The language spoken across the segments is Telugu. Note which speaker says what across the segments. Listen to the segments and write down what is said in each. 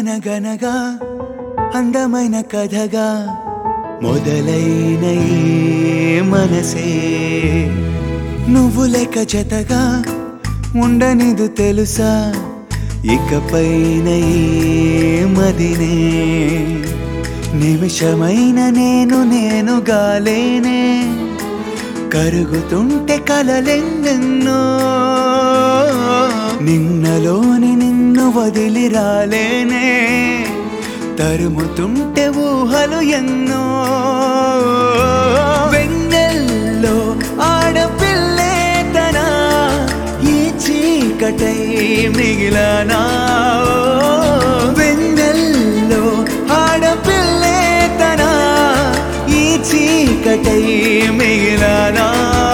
Speaker 1: అనగనగా అందమైన కథగా మొదలైన ఈ మనసే నువ్వు లేక జతగా ఉండనిదు తెలుసా ఇకపైన ఈ మదినే నిమిషమైన నేను నేను గాలేనే కరుగుతుంటే కలలెన్నెన్నో నిన్నలోని నిన్ను వదిలి రాలేనే తరుముతుంటే ఊహలు ఎన్నో వెన్నెల్లో ఆడపిల్లే తన ఈ చీకటై మిగిలనా వెన్నెల్లో ఆడపిల్లే తన ఈ చీకటై మిగిలనా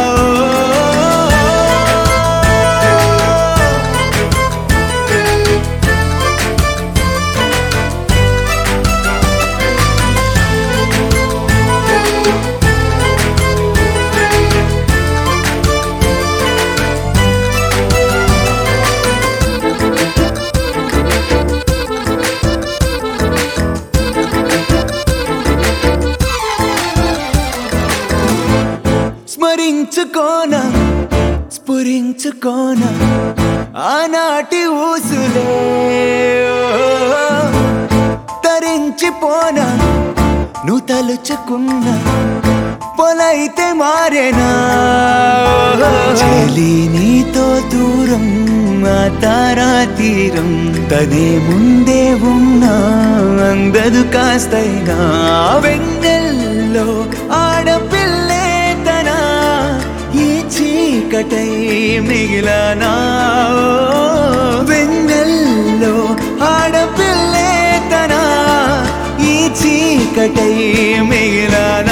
Speaker 1: స్మరించుకోన స్ఫురించుకోన ఆనాటి ఊసులే తరించిపోన నువ్వు తలుచుకున్న పొలైతే మారేనా చెలి నీతో దూరం ఆ తారా తీరం తనే ముందే ఉన్నా అందదు కాస్తైనా వెన్నెల్లో ఆడపిల్లే తన ఈ చీకటై మిగిలనా వెన్నెల్లో ఆడపిల్లే తన ఈ చీకటై మిగిలనా